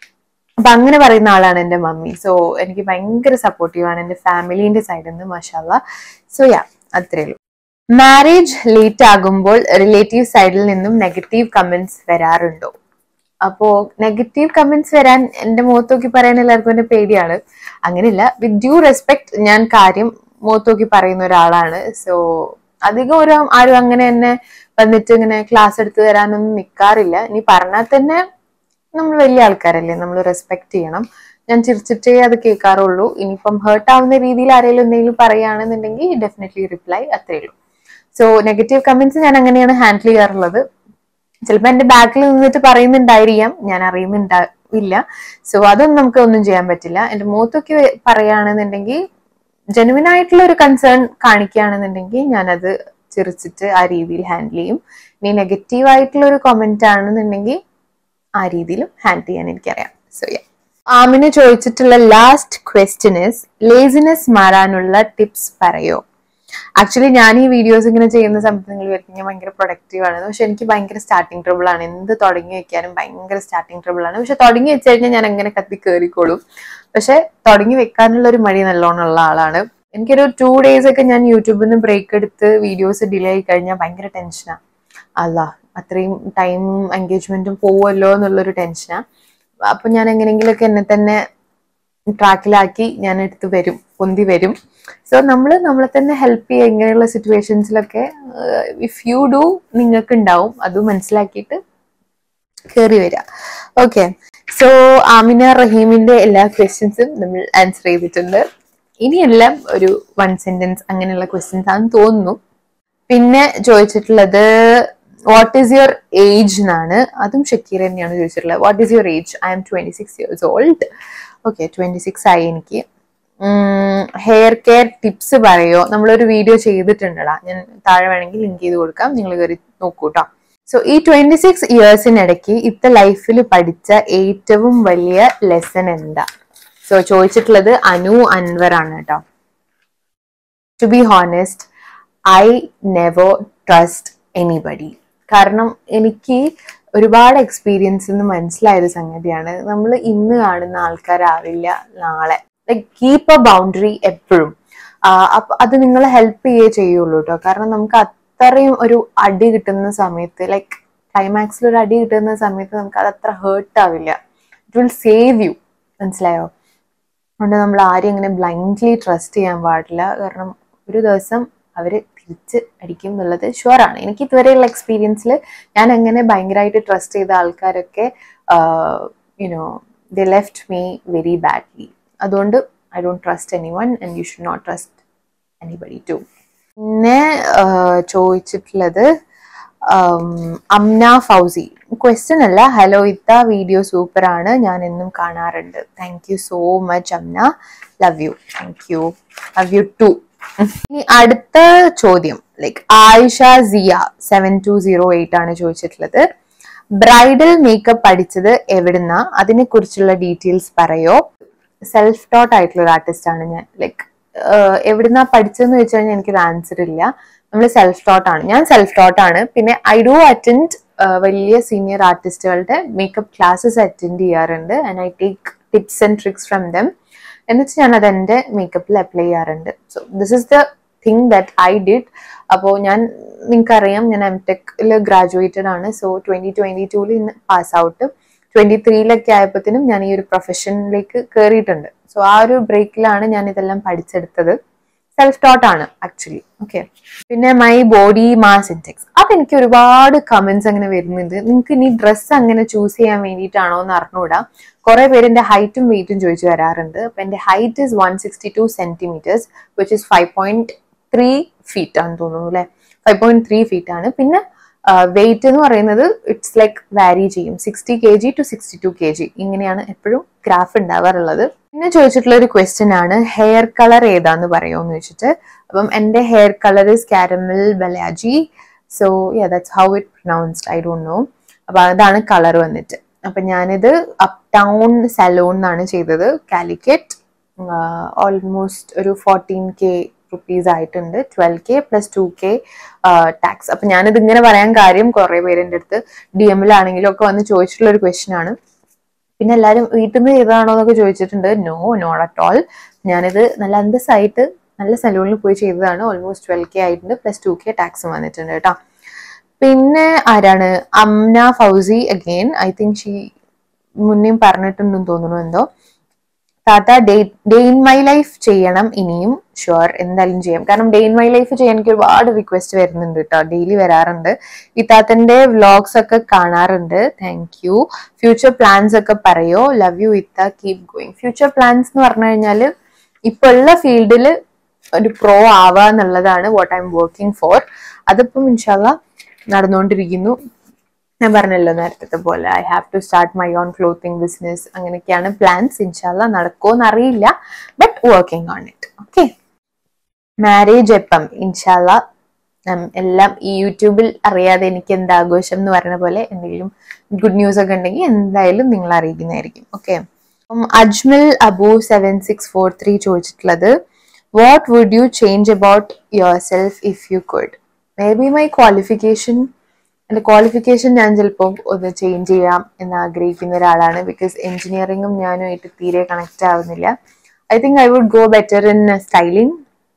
അപ്പൊ അങ്ങനെ പറയുന്ന ആളാണ് എന്റെ മമ്മി സോ എനിക്ക് ഭയങ്കര സപ്പോർട്ടീവാണ് എന്റെ ഫാമിലീന്റെ സൈഡിൽ നിന്ന് മഷാല്ല സോ യാ അത്രേ ഉള്ളൂ മാരേജ് ലേറ്റ് ആകുമ്പോൾ റിലേറ്റീവ് സൈഡിൽ നിന്നും നെഗറ്റീവ് കമന്റ്സ് വരാറുണ്ടോ അപ്പോ നെഗറ്റീവ് കമന്റ്സ് വരാൻ എന്റെ മുഖത്ത് നോക്കി പറയാൻ എല്ലാവർക്കും എന്നെ പേടിയാണ് അങ്ങനെയില്ല വിത്ത് ഡ്യൂ റെസ്പെക്ട് ഞാൻ കാര്യം മുഖത്ത് നോക്കി പറയുന്ന ഒരാളാണ് സോ അധികം ഒരു ആരും അങ്ങനെ എന്നെ വന്നിട്ട് ഇങ്ങനെ ക്ലാസ് എടുത്ത് തരാനൊന്നും നിൽക്കാറില്ല ഇനി പറഞ്ഞാൽ തന്നെ നമ്മൾ വലിയ ആൾക്കാരല്ലേ നമ്മൾ റെസ്പെക്ട് ചെയ്യണം ഞാൻ ചിരിച്ചിട്ടേ അത് കേൾക്കാറുള്ളൂ ഇനിയിപ്പം ഹേർട്ട് ആവുന്ന രീതിയിൽ ആരെങ്കിലും എന്തെങ്കിലും പറയുകയാണെന്നുണ്ടെങ്കിൽ ഡെഫിനറ്റ്ലി റിപ്ലൈ അത്രേ ഉള്ളൂ സോ നെഗറ്റീവ് കമന്റ്സ് ഞാൻ അങ്ങനെയാണ് ഹാൻഡിൽ ചെയ്യാറുള്ളത് ചിലപ്പോൾ എന്റെ ബാക്കിൽ നിന്നിട്ട് പറയുന്നുണ്ടായിരിക്കാം ഞാൻ അറിയുന്നുണ്ടാവില്ല സോ അതൊന്നും നമുക്ക് ഒന്നും ചെയ്യാൻ പറ്റില്ല എന്റെ മുഖത്തൊക്കെ പറയുകയാണെന്നുണ്ടെങ്കിൽ ജെനുവിൻ ആയിട്ടുള്ള ഒരു കൺസേൺ കാണിക്കുകയാണെന്നുണ്ടെങ്കിൽ ഞാനത് ചിരിച്ചിട്ട് ആ രീതിയിൽ ഹാൻഡിൽ ചെയ്യും ഇനി നെഗറ്റീവ് ആയിട്ടുള്ള ഒരു കമന്റ് ആണെന്നുണ്ടെങ്കിൽ ആ രീതിയിലും ഹാൻഡിൽ ചെയ്യാൻ എനിക്കറിയാം സോ യാ ആമിന് ചോദിച്ചിട്ടുള്ള ലാസ്റ്റ് ക്വസ്റ്റ്യൻ ഇസ് ലേസിനെസ് മാറാനുള്ള ടിപ്സ് പറയോ ആക്ച്വലി ഞാൻ ഈ വീഡിയോസ് ഇങ്ങനെ ചെയ്യുന്ന സമയത്ത് നിങ്ങൾ വിചാരിക്കും ഞാൻ ഭയങ്കര പ്രൊഡക്റ്റീവ് ആണ് പക്ഷെ എനിക്ക് ഭയങ്കര സ്റ്റാർട്ടിങ് ട്രബിൾ ആണ് എന്ത് തുടങ്ങി വെക്കാനും ഭയങ്കര സ്റ്റാർട്ടിങ് ട്രബിൾ ആണ് പക്ഷെ തുടങ്ങി വെച്ച് കഴിഞ്ഞാൽ ഞാൻ അങ്ങനെ കത്തി കയറിക്കോളും പക്ഷെ തുടങ്ങി വെക്കാനുള്ള ഒരു മടി നല്ലോണം ഉള്ള ആളാണ് എനിക്കൊരു ടു ഡേയ്സ് ഒക്കെ ഞാൻ യൂട്യൂബിൽ നിന്ന് ബ്രേക്ക് എടുത്ത് വീഡിയോസ് ഡിലേ ആയി കഴിഞ്ഞാൽ ഭയങ്കര ടെൻഷനാണ് അല്ല അത്രയും ടൈമും എൻഗേജ്മെന്റും പോവുമല്ലോ എന്നുള്ളൊരു ടെൻഷനാണ് അപ്പൊ ഞാൻ എങ്ങനെയെങ്കിലുമൊക്കെ എന്നെ തന്നെ ട്രാക്കിലാക്കി ഞാൻ എടുത്ത് വരും പൊന്തി വരും സോ നമ്മൾ നമ്മളെ തന്നെ ഹെൽപ്പ് ചെയ്യുക ഇങ്ങനെയുള്ള സിറ്റുവേഷൻസിലൊക്കെ ഇഫ് യു ഡു നിങ്ങൾക്ക് ഉണ്ടാവും അത് മനസ്സിലാക്കിയിട്ട് കയറി വരിക ഓക്കെ സോ ആമിന റഹീമിന്റെ എല്ലാ ക്വസ്റ്റ്യൻസും നമ്മൾ ആൻസർ ചെയ്തിട്ടുണ്ട് ഇനിയെല്ലാം ഒരു വൺ സെന്റൻസ് അങ്ങനെയുള്ള ക്വസ്റ്റ്യൻസ് ആണെന്ന് തോന്നുന്നു പിന്നെ ചോദിച്ചിട്ടുള്ളത് വാട്ട് ഈസ് യുവർ ഏജ് എന്നാണ് അതും ഷക്കീർ തന്നെയാണ് ചോദിച്ചിട്ടുള്ളത് what is your age I am twenty six years old okay twenty six ആയി എനിക്ക് ഹെയർ കെയർ ടിപ്സ് പറയോ നമ്മളൊരു വീഡിയോ ചെയ്തിട്ടുണ്ടടാ ഞാൻ താഴെ വേണമെങ്കിൽ ലിങ്ക് ചെയ്ത് കൊടുക്കാം നിങ്ങൾ കയറി നോക്കൂട്ടോ സോ ഈ ട്വന്റി സിക്സ് ഇയേഴ്സിനിടയ്ക്ക് ഇത്ത ലൈഫിൽ പഠിച്ച ഏറ്റവും വലിയ ലെസൺ എന്താ സോ ചോദിച്ചിട്ടുള്ളത് അനു അൻവർ ആണ് കേട്ടോ to be honest I never trust anybody കാരണം എനിക്ക് ഒരുപാട് എക്സ്പീരിയൻസ് നിന്ന് മനസ്സിലായൊരു സംഗതിയാണ് നമ്മൾ ഇന്ന് കാണുന്ന ആൾക്കാരാവില്ല നാളെ ലൈക്ക് കീപ്പ് എ ബൗണ്ടറി എപ്പോഴും അപ്പൊ അത് നിങ്ങളെ ഹെൽപ്പ് ചെയ്യേ ചെയ്യുള്ളൂ കേട്ടോ കാരണം നമുക്ക് അത്രയും ഒരു അടി കിട്ടുന്ന സമയത്ത് ലൈക്ക് ക്ലൈമാക്സിൽ ഒരു അടി കിട്ടുന്ന സമയത്ത് നമുക്ക് അത് അത്ര ഹേർട്ട് ആവില്ല ഇറ്റ് വിൽ സേവ് യു മനസ്സിലായോ അതുകൊണ്ട് നമ്മൾ ആരെയും ഇങ്ങനെ ബ്ലൈൻഡ്ലി ട്രസ്റ്റ് ചെയ്യാൻ പാടില്ല കാരണം ഒരു ദിവസം അവര് തിരിച്ച് അടിക്കും എന്നുള്ളത് ഷുവറാണ് എനിക്ക് ഇതുവരെയുള്ള എക്സ്പീരിയൻസിൽ ഞാൻ അങ്ങനെ ഭയങ്കരമായിട്ട് ട്രസ്റ്റ് ചെയ്ത ആൾക്കാരൊക്കെ you know they left me very badly അതുകൊണ്ട് I don't trust anyone and you should not trust anybody too പിന്നെ ചോദിച്ചിട്ടുള്ളത് അംന ഫൗസി ക്വസ്റ്റ്യൻ അല്ല ഹലോ ഇത്ത വീഡിയോ സൂപ്പർ ആണ് ഞാൻ എന്നും കാണാറുണ്ട് thank you so much Amna love you thank you love you too ഇനി അടുത്ത ചോദ്യം like Ayisha Siya seven two zero eight ആണ് ചോദിച്ചിട്ടുള്ളത് ബ്രൈഡൽ മേക്കപ്പ് പഠിച്ചത് എവിടുന്ന അതിനെ കുറിച്ചുള്ള ഡീറ്റെയിൽസ് പറയോ സെൽഫ് ടോട്ട് ആയിട്ടുള്ള ഒരു ആർട്ടിസ്റ്റ് ആണ് ഞാൻ ലൈക്ക് എവിടുന്നാ പഠിച്ചതെന്ന് വെച്ച് കഴിഞ്ഞാൽ എനിക്കൊരു ആൻസർ ഇല്ല നമ്മൾ സെൽഫ് ടോട്ട് ആണ് ഞാൻ സെൽഫ് ടോട്ട് ആണ് പിന്നെ ഐ ഡു അറ്റൻഡ് വലിയ സീനിയർ ആർട്ടിസ്റ്റുകളുടെ മേക്കപ്പ് ക്ലാസ്സസ് അറ്റൻഡ് ചെയ്യാറുണ്ട് and I take tips and tricks from them എന്നിട്ട് ഞാൻ അത് എൻ്റെ മേക്കപ്പിൽ അപ്ലൈ ചെയ്യാറുണ്ട് so this is the thing that I did അപ്പോൾ ഞാൻ നിങ്ങൾക്കറിയാം ഞാൻ എം ടെക്കിൽ ഗ്രാജുവേറ്റഡ് ആണ് സോ ട്വന്റി ട്വന്റി ടൂവിൽ ഇന്ന് പാസ് ഔട്ട് ട്വന്റി ത്രീയിലൊക്കെ ആയപ്പോഴത്തേനും ഞാൻ ഈ ഒരു പ്രൊഫഷനിലേക്ക് കയറിയിട്ടുണ്ട് സോ ആ ഒരു ബ്രേക്കിലാണ് ഞാൻ ഇതെല്ലാം പഠിച്ചെടുത്തത് സെൽഫ് ടോട്ട് ആണ് ആക്ച്വലി ഓക്കെ പിന്നെ മൈ ബോഡി മാസ് ഇൻഡെക്സ് അതെനിക്ക് ഒരുപാട് കമന്റ്സ് അങ്ങനെ വരുന്നുണ്ട് നിങ്ങൾക്ക് ഇനി ഡ്രസ്സ് അങ്ങനെ ചൂസ് ചെയ്യാൻ വേണ്ടിയിട്ടാണോ എന്ന് അറിഞ്ഞുകൂടാ കുറെ പേര് എന്റെ ഹൈറ്റും വെയിറ്റും ചോദിച്ചു വരാറുണ്ട് അപ്പൊ എന്റെ height is one sixty two centimetres which is five point three feet ആണെന്ന് തോന്നുന്നു അല്ലെ ഫൈവ് പോയിന്റ് ത്രീ ഫീറ്റ് ആണ് പിന്നെ വെയിറ്റ് എന്ന് പറയുന്നത് ഇറ്റ്സ് ലൈക്ക് വാരി ചെയ്യും sixty K G to sixty two K G ഇങ്ങനെയാണ് എപ്പോഴും ഗ്രാഫ് ഉണ്ടാവാറുള്ളത് പിന്നെ ചോദിച്ചിട്ടുള്ള ഒരു ക്വസ്റ്റ്യൻ ആണ് ഹെയർ കളർ ഏതാന്ന് പറയുമോന്ന് വെച്ചിട്ട് അപ്പം എൻ്റെ hair colour is caramel balayage so yeah that's how it pronounced I don't know അപ്പൊ അതാണ് കളർ വന്നിട്ട് അപ്പൊ ഞാനിത് അപ് ടൗൺ സലൂൺ എന്നാണ് ചെയ്തത് കാലിക്കറ്റ് ഓൾമോസ്റ്റ് ഒരു ഫോർട്ടീൻ കെ റുപ്പീസ് ആയിട്ടുണ്ട് twelve K plus two K tax അപ്പൊ ഞാനിത് ഇങ്ങനെ പറയാൻ കാര്യം കുറെ പേര് എൻ്റെ അടുത്ത് ഡി എമ്മിലാണെങ്കിലും ഒക്കെ വന്ന് ചോദിച്ചിട്ടുള്ള ഒരു ക്വസ്റ്റ്യൻ ആണ് പിന്നെ എല്ലാവരും വീട്ടിൽ നിന്ന് ചെയ്തതാണോ എന്നൊക്കെ ചോദിച്ചിട്ടുണ്ട് നോ നോട്ട് അറ്റ് ഓൾ ഞാനിത് നല്ല അന്തസ്സായിട്ട് നല്ല സലൂണിൽ പോയി ചെയ്തതാണ് ഓൾമോസ്റ്റ് ട്വൽവ് കെ ആയിട്ടുണ്ട് പ്ലസ് ടു കെ ടാക്സ് വന്നിട്ടുണ്ട് കേട്ടോ പിന്നെ ആരാണ് Amna Fousi again I think she മുന്നേയും പറഞ്ഞിട്ടുണ്ടെന്ന് തോന്നുന്നു എന്തോ താത്ത day day in my life ചെയ്യണം ഇനിയും ഷുവർ എന്തായാലും ചെയ്യാം കാരണം ഡേ ഇൻ മൈ ലൈഫ് ചെയ്യാൻ എനിക്ക് ഒരുപാട് റിക്വസ്റ്റ് വരുന്നുണ്ട് കേട്ടോ ഡെയിലി വരാറുണ്ട് ഈ താത്തന്റെ വ്ലോഗ്സ് ഒക്കെ കാണാറുണ്ട് താങ്ക് യു ഫ്യൂച്ചർ പ്ലാൻസ് ഒക്കെ പറയോ ലവ് യു ഇത്ത കീപ് ഗോയിങ് ഫ്യൂച്ചർ പ്ലാൻസ് എന്ന് പറഞ്ഞു കഴിഞ്ഞാൽ ഇപ്പൊ ഉള്ള ഫീൽഡിൽ ഒരു പ്രോ ആവുക എന്നുള്ളതാണ് what I am working for അതിപ്പം ഇൻഷാല്ല നടന്നുകൊണ്ടിരിക്കുന്നു ഞാൻ പറഞ്ഞല്ലോ നേരത്തെ പോലെ I have to start my own clothing business അങ്ങനെയൊക്കെയാണ് പ്ലാൻസ് ഇൻഷാല്ല നടക്കുമോന്ന് അറിയില്ല but working on it okay marriage എപ്പം ഇൻഷാല്ല എല്ലാം ഈ യൂട്യൂബിൽ അറിയാതെ എനിക്ക് എന്ത് ആഘോഷം എന്ന് പറയുന്ന പോലെ എന്തെങ്കിലും ഗുഡ് ന്യൂസ് ഒക്കെ ഉണ്ടെങ്കിൽ എന്തായാലും നിങ്ങൾ അറിയിക്കുന്നതായിരിക്കും ഓക്കെ അപ്പം Ajmal Abu seven six four three ചോദിച്ചിട്ടുള്ളത് what would you change about yourself if you could maybe my qualification എൻ്റെ ക്വാളിഫിക്കേഷൻ ഞാൻ ചിലപ്പോൾ ഒന്ന് ചേഞ്ച് ചെയ്യാം എന്ന് ആഗ്രഹിക്കുന്ന ഒരാളാണ് ബിക്കോസ് എഞ്ചിനീയറിങ്ങും ഞാനുമായിട്ട് തീരെ കണക്റ്റ് ആവുന്നില്ല I think I would go better in styling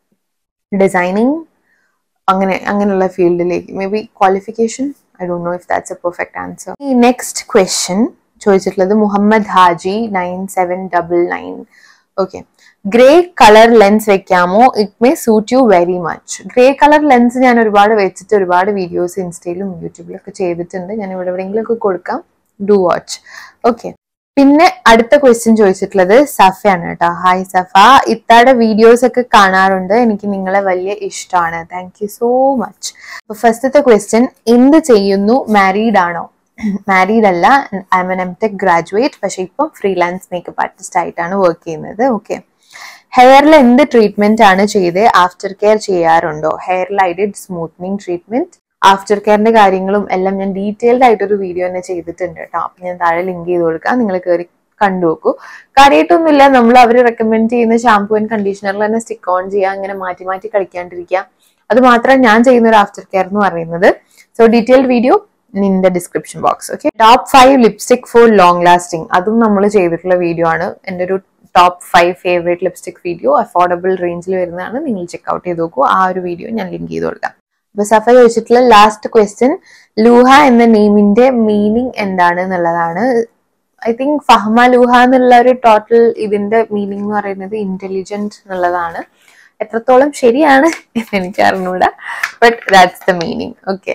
designing അങ്ങനെ അങ്ങനെയുള്ള ഫീൽഡിലേക്ക് maybe qualification I don't know if that's a perfect answer ഈ നെക്സ്റ്റ് ക്വസ്റ്റ്യൻ ചോദിച്ചിട്ടുള്ളത് Muhammad Haji nine seven double nine okay grey colour lens വെക്കാമോ it may suit you very much grey colour lens ഞാൻ ഒരുപാട് വെച്ചിട്ട് ഒരുപാട് വീഡിയോസ് ഇൻസ്റ്റയിലും യൂട്യൂബിലൊക്കെ ചെയ്തിട്ടുണ്ട് ഞാൻ ഇവിടെ എവിടെയെങ്കിലും ഒക്കെ കൊടുക്കാം ഡു വാച്ച് ഓക്കെ പിന്നെ അടുത്ത ക്വസ്റ്റ്യൻ ചോദിച്ചിട്ടുള്ളത് സഫയാണ് കേട്ടോ ഹായ് സഫ ഇത്താടെ വീഡിയോസ് ഒക്കെ കാണാറുണ്ട് എനിക്ക് നിങ്ങളെ വലിയ ഇഷ്ടമാണ് താങ്ക് യു സോ മച്ച് അപ്പൊ ഫസ്റ്റത്തെ ക്വസ്റ്റ്യൻ എന്ത് ചെയ്യുന്നു മാരീഡ് ആണോ മാരീഡ് അല്ല I am an M tech graduate പക്ഷെ ഇപ്പം ഫ്രീലാൻസ് മേക്കപ്പ് ആർട്ടിസ്റ്റ് ആയിട്ടാണ് വർക്ക് ചെയ്യുന്നത് ഓക്കെ ഹെയറിൽ എന്ത് ട്രീറ്റ്മെന്റ് ആണ് ചെയ്ത് ആഫ്റ്റർ കെയർ ചെയ്യാറുണ്ടോ ഹെയറിൽ I did smoothening treatment after കെയറിന്റെ കാര്യങ്ങളും എല്ലാം ഞാൻ ഡീറ്റെയിൽഡ് ആയിട്ടൊരു വീഡിയോ തന്നെ ചെയ്തിട്ടുണ്ട് കേട്ടോ അപ്പൊ ഞാൻ താഴെ ലിങ്ക് ചെയ്ത് കൊടുക്കാം നിങ്ങൾ കയറി കണ്ടു നോക്കൂ കാര്യമായിട്ടൊന്നുമില്ല നമ്മൾ അവർ റെക്കമെൻഡ് ചെയ്യുന്ന ഷാംപൂ ആൻഡ് കണ്ടീഷണറിൽ തന്നെ സ്റ്റിക്ക് ഓൺ ചെയ്യുക അങ്ങനെ മാറ്റി മാറ്റി കളിക്കാണ്ടിരിക്കുക അത് മാത്രം ഞാൻ ചെയ്യുന്ന ഒരു ആഫ്റ്റർ കെയർ എന്ന് പറയുന്നത് so detailed video in the description box okay top five lipstick for long lasting അതും നമ്മൾ ചെയ്തിട്ടുള്ള വീഡിയോ ആണ് എൻ്റെ ഒരു top five favourite lipstick video affordable റേഞ്ചിൽ വരുന്നതാണ് നിങ്ങൾ ചെക്ക്ഔട്ട് ചെയ്ത് നോക്കൂ ആ ഒരു വീഡിയോ ഞാൻ ലിങ്ക് ചെയ്ത് കൊടുക്കാം അപ്പൊ സഫ ചോദിച്ചിട്ടുള്ള ലാസ്റ്റ് ക്വസ്റ്റ്യൻ ലൂഹ എന്ന നെയിമിന്റെ മീനിങ് എന്താണ് എന്നുള്ളതാണ് ഐ തിങ്ക് ഫഹ്മ ലൂഹ എന്നുള്ള ഒരു ടോട്ടൽ ഇതിന്റെ മീനിങ് എന്ന് പറയുന്നത് ഇന്റലിജന്റ് എന്നുള്ളതാണ് എത്രത്തോളം ശരിയാണ് എന്ന് എനിക്ക് അറിഞ്ഞൂടാ but that's the meaning okay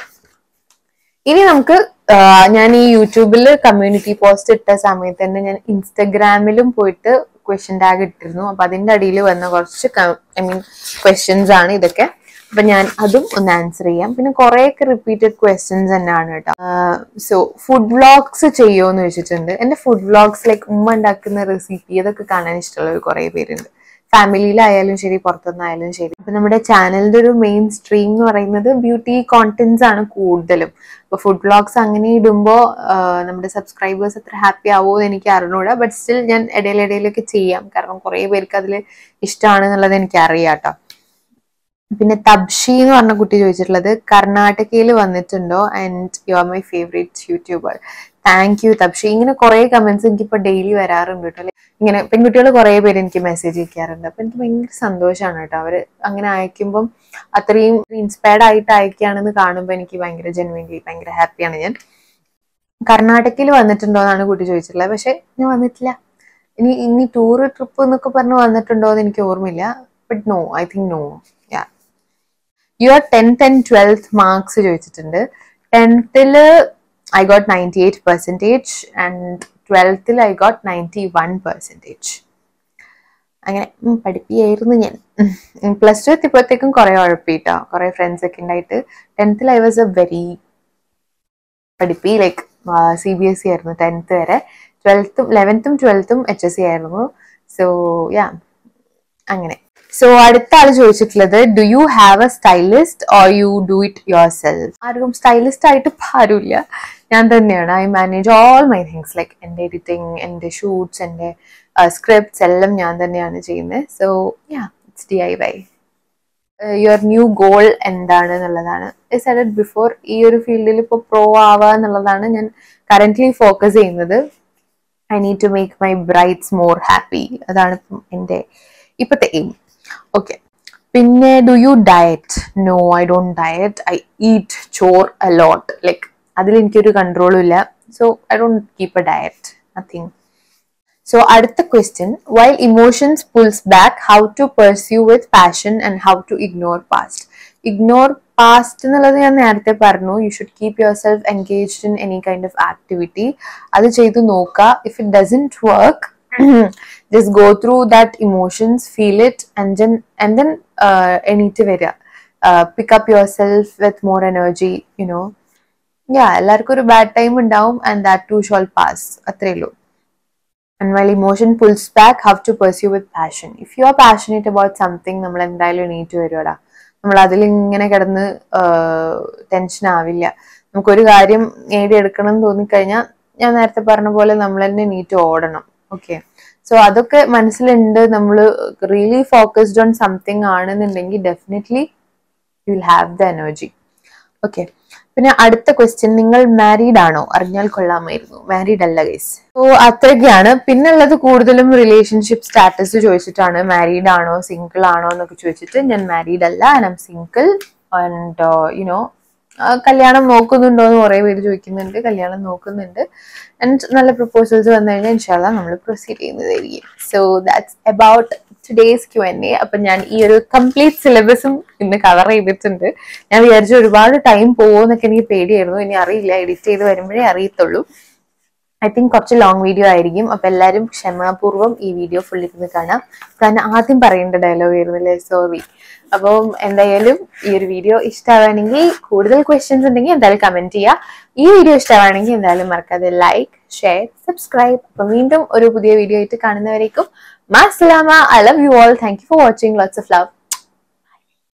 ഇനി നമുക്ക് ഞാൻ ഈ യൂട്യൂബിൽ കമ്മ്യൂണിറ്റി പോസ്റ്റ് ഇട്ട സമയത്ത് തന്നെ ഞാൻ ഇൻസ്റ്റഗ്രാമിലും പോയിട്ട് ക്വസ്റ്റ്യൻ ടാഗ് ഇട്ടിരുന്നു അപ്പൊ അതിന്റെ അടിയിൽ വന്ന കുറച്ച് ഐ മീൻ ക്വസ്റ്റ്യൻസ് ആണ് ഇതൊക്കെ അപ്പൊ ഞാൻ അതും ഒന്ന് ആൻസർ ചെയ്യാം പിന്നെ കുറേയൊക്കെ റിപ്പീറ്റഡ് ക്വസ്റ്റ്യൻസ് തന്നെയാണ് കേട്ടോ സോ ഫുഡ് വ്ളോഗ്സ് ചെയ്യുമോ എന്ന് ചോദിച്ചിട്ടുണ്ട് എന്റെ ഫുഡ് വ്ളോഗ്സ് ലൈക്ക് ഉമ്മ ഉണ്ടാക്കുന്ന റെസിപ്പി അതൊക്കെ കാണാൻ ഇഷ്ടമുള്ള കുറേ പേരുണ്ട് ഫാമിലിയിലായാലും ശരി പുറത്തുനിന്നായാലും ശരി അപ്പൊ നമ്മുടെ ചാനലിന്റെ ഒരു മെയിൻ സ്ട്രീം എന്ന് പറയുന്നത് ബ്യൂട്ടി കോണ്ടന്റ്സ് ആണ് കൂടുതലും ഇപ്പൊ ഫുഡ് വ്ളോഗ്സ് അങ്ങനെ ഇടുമ്പോൾ നമ്മുടെ സബ്സ്ക്രൈബേഴ്സ് അത്ര ഹാപ്പി ആവുമോ എന്ന് എനിക്ക് അറിഞ്ഞൂടാ ബട്ട് സ്റ്റിൽ ഞാൻ ഇടയിലിടയിലൊക്കെ ചെയ്യാം കാരണം കുറേ പേർക്ക് അതിൽ ഇഷ്ടമാണ് എന്നുള്ളത് എനിക്ക് അറിയാം കേട്ടോ പിന്നെ തബ്ഷി എന്ന് പറഞ്ഞ കുട്ടി ചോദിച്ചിട്ടുള്ളത് കർണാടകയിൽ വന്നിട്ടുണ്ടോ and you are my favourite YouTuber thank you Tabshi ഇങ്ങനെ കുറെ കമന്റ്സ് എനിക്ക് ഇപ്പൊ ഡെയിലി വരാറുണ്ട് കേട്ടോ Like, ഇങ്ങനെ പെൺകുട്ടികൾ കുറെ പേര് എനിക്ക് മെസ്സേജ് അയക്കാറുണ്ട് അപ്പൊ എനിക്ക് ഭയങ്കര സന്തോഷമാണ് കേട്ടോ അവര് അങ്ങനെ അയക്കുമ്പം അത്രയും ഇൻസ്പയർഡ് ആയിട്ട് അയക്കുകയാണെന്ന് കാണുമ്പോൾ എനിക്ക് ഭയങ്കര ജെനുവിൻലി ഭയങ്കര ഹാപ്പിയാണ് ഞാൻ കർണാടകയിൽ വന്നിട്ടുണ്ടോ എന്നാണ് കുട്ടി ചോദിച്ചിട്ടുള്ളത് പക്ഷെ ഞാൻ വന്നിട്ടില്ല ഇനി ഇനി ടൂർ ട്രിപ്പ് എന്നൊക്കെ പറഞ്ഞ് വന്നിട്ടുണ്ടോ എന്ന് എനിക്ക് ഓർമ്മയില്ല but no I think no yeah your tenth and twelfth marks ചോദിച്ചിട്ടുണ്ട് ടെൻത്തില് I got ninety eight percentage and ട്വൽത്തിൽ I got ninety one percentage അങ്ങനെ ഉം, പഠിപ്പിയായിരുന്നു ഞാൻ പ്ലസ് ടു എത്തിയപ്പോഴത്തേക്കും കുറെ ഉഴപ്പിട്ടോ കുറെ ഫ്രണ്ട്സ് ഒക്കെ ഉണ്ടായിട്ട് ടെൻത്തിൽ ഐ വാസ് എ വെരി പഠിപ്പി like C B S C ആയിരുന്നു ടെൻത്ത് വരെ ട്വൽത്തും ലെവൻത്തും ട്വൽത്തും എച്ച് എസ് സി ആയിരുന്നു സോ യാ അങ്ങനെ സോ അടുത്ത ആള് ചോദിച്ചിട്ടുള്ളത് do you have a stylist or you do it yourself ആരും സ്റ്റൈലിസ്റ്റ് ആയിട്ട് ഇപ്പൊ ആരുമില്ല ഞാൻ തന്നെയാണ് I manage all my things like എൻ്റെ എഡിറ്റിംഗ് എൻ്റെ ഷൂട്ട്സ് എൻ്റെ സ്ക്രിപ്റ്റ്സ് എല്ലാം ഞാൻ തന്നെയാണ് ചെയ്യുന്നത് so yeah it's D I Y your new goal എന്താണ് എന്നുള്ളതാണ് ഐ സെഡ് ബിഫോർ ഈ ഒരു ഫീൽഡിൽ ഇപ്പോൾ പ്രോ ആവുക എന്നുള്ളതാണ് ഞാൻ കറന്റ്ലി ഫോക്കസ് ചെയ്യുന്നത് I need to make my brides more happy അതാണ് ഇപ്പം എൻ്റെ ഇപ്പോഴത്തെ എയിം ഓക്കെ പിന്നെ do you diet no I don't diet I eat ചോർ അലോട്ട് ലൈക്ക് അതിൽ എനിക്കൊരു കൺട്രോളും ഇല്ല so I don't keep a diet nothing so അടുത്ത question while emotions pulls back how to pursue with passion and how to ignore past ignore past എന്നുള്ളത് ഞാൻ നേരത്തെ പറഞ്ഞു you should keep yourself engaged in any kind of activity അത് ചെയ്ത് നോക്കുക if it doesn't work just go through that emotions feel it and then and then എണീറ്റ് വരിക pick up yourself with more energy you know yeah എല്ലാവർക്കും ഒരു bad time ഉണ്ടാവും and that too shall pass അത്രേ ഉള്ളൂ and while emotion pulls back how to pursue with passion if you are passionate about something നമ്മൾ എന്തായാലും എണീറ്റ് വരുവാടാ നമ്മൾ അതിൽ ഇങ്ങനെ കിടന്ന് ടെൻഷൻ ആവില്ല നമുക്കൊരു കാര്യം നേടിയെടുക്കണം എന്ന് തോന്നിക്കഴിഞ്ഞാൽ ഞാൻ നേരത്തെ പറഞ്ഞ പോലെ നമ്മൾ തന്നെ നീറ്റ് ഓടണം ഓക്കെ സോ അതൊക്കെ മനസ്സിലുണ്ട് നമ്മൾ റിയലി ഫോക്കസ്ഡ് ഓൺ സംതിങ് ആണെന്നുണ്ടെങ്കിൽ definitely you will have the energy okay പിന്നെ അടുത്ത ക്വസ്റ്റ്യൻ നിങ്ങൾ മാരീഡ് ആണോ അറിഞ്ഞാൽ കൊള്ളാമായിരുന്നു മാരീഡ് അല്ല ഗൈസ് സോ അത്രയൊക്കെയാണ് പിന്നെ ഉള്ളത് കൂടുതലും റിലേഷൻഷിപ്പ് സ്റ്റാറ്റസ് ചോദിച്ചിട്ടാണ് മാരീഡ് ആണോ സിംഗിൾ ആണോ എന്നൊക്കെ ചോദിച്ചിട്ട് ഞാൻ മാരീഡ് അല്ല and I'm single and you know കല്യാണം നോക്കുന്നുണ്ടോ എന്ന് കുറേ പേര് ചോദിക്കുന്നുണ്ട് കല്യാണം നോക്കുന്നുണ്ട് ആൻഡ് നല്ല പ്രപ്പോസൽസ് വന്നു കഴിഞ്ഞാൽ ഇൻഷാല്ല നമ്മൾ പ്രൊസീഡ് ചെയ്യുന്നതായിരിക്കും so that's about today's Q and A അപ്പൊ ഞാൻ ഈ ഒരു കംപ്ലീറ്റ് സിലബസും ഇന്ന് കവർ ചെയ്തിട്ടുണ്ട് ഞാൻ വിചാരിച്ചു ഒരുപാട് ടൈം പോകുമെന്നൊക്കെ എനിക്ക് പേടിയായിരുന്നു ഇനി അറിയില്ല എഡിറ്റ് ചെയ്ത് വരുമ്പോഴേ അറിയത്തുള്ളൂ ഐ തിങ്ക് കുറച്ച് ലോങ് വീഡിയോ ആയിരിക്കും അപ്പൊ എല്ലാവരും ക്ഷമാപൂർവ്വം ഈ വീഡിയോ ഫുൾ ഇരുന്ന് കാണാം കാരണം ആദ്യം പറയേണ്ട ഡയലോഗ് ആയിരുന്നില്ലേ സോറി അപ്പം എന്തായാലും ഈ ഒരു വീഡിയോ ഇഷ്ടമാണെങ്കിൽ കൂടുതൽ ക്വസ്റ്റ്യൻസ് ഉണ്ടെങ്കിൽ എന്തായാലും കമന്റ് ചെയ്യുക ഈ വീഡിയോ ഇഷ്ടമാണെങ്കിൽ എന്തായാലും മറക്കാതെ ലൈക്ക് ഷെയർ സബ്സ്ക്രൈബ് അപ്പം വീണ്ടും ഒരു പുതിയ വീഡിയോ ആയിട്ട് കാണുന്നവരേക്കും മാസ്ലാമ I love you all thank you for watching lots of love